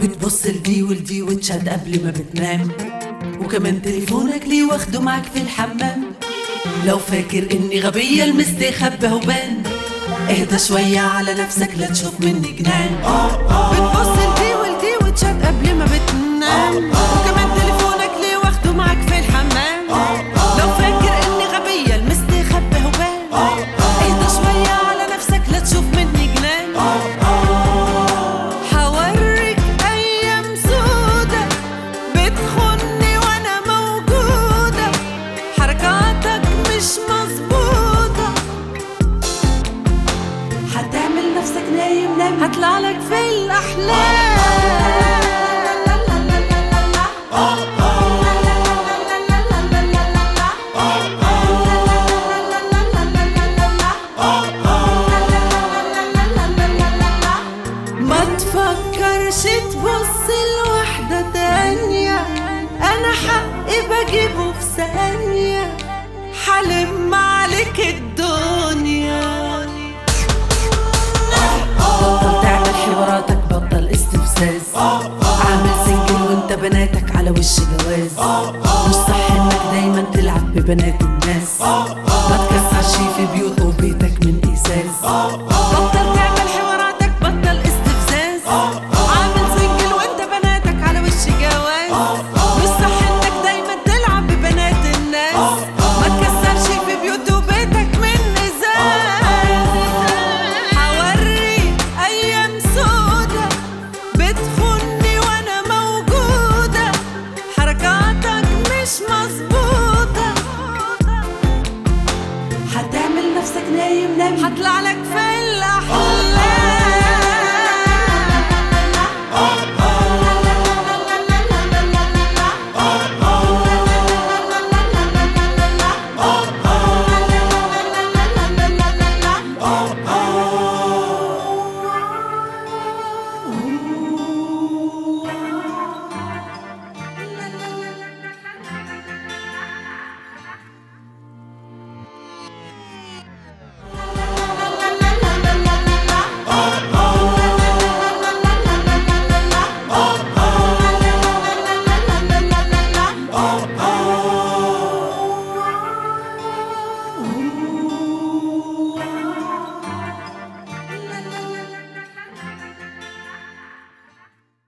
بتبص لدي ولدي وتشد قبل ما بتنام وكمان تليفونك ليه واخده معك في الحمام لو فاكر اني غبية المستخبى وبان اهدى شوية على نفسك لا تشوف مني جنان بتبص لدي ولدي وتشد قبل ما بتنام وكمان تليفونك ليه واخده معك في الحمام لو فاكر اني غبية المستخبى وبان اهدى شوية على نفسك لا تشوف مني جنان حوريك ايام سودة بتخني وانا موجودة حركاتك مش مظبوطة هتعمل نفسك نايم نايم هطلع لك في الأحلام ما تفكرش تبص لواحدة تانية أنا حقي بجيبه في ثانية حلم عليك الدنيا بطل تعمل حواراتك بطل استفزاز عامل سنجل وانت بناتك على وش جواز مش صح انك دايما تلعب ببنات الناس ما تكسرش في بيوت وبيتك من ازاز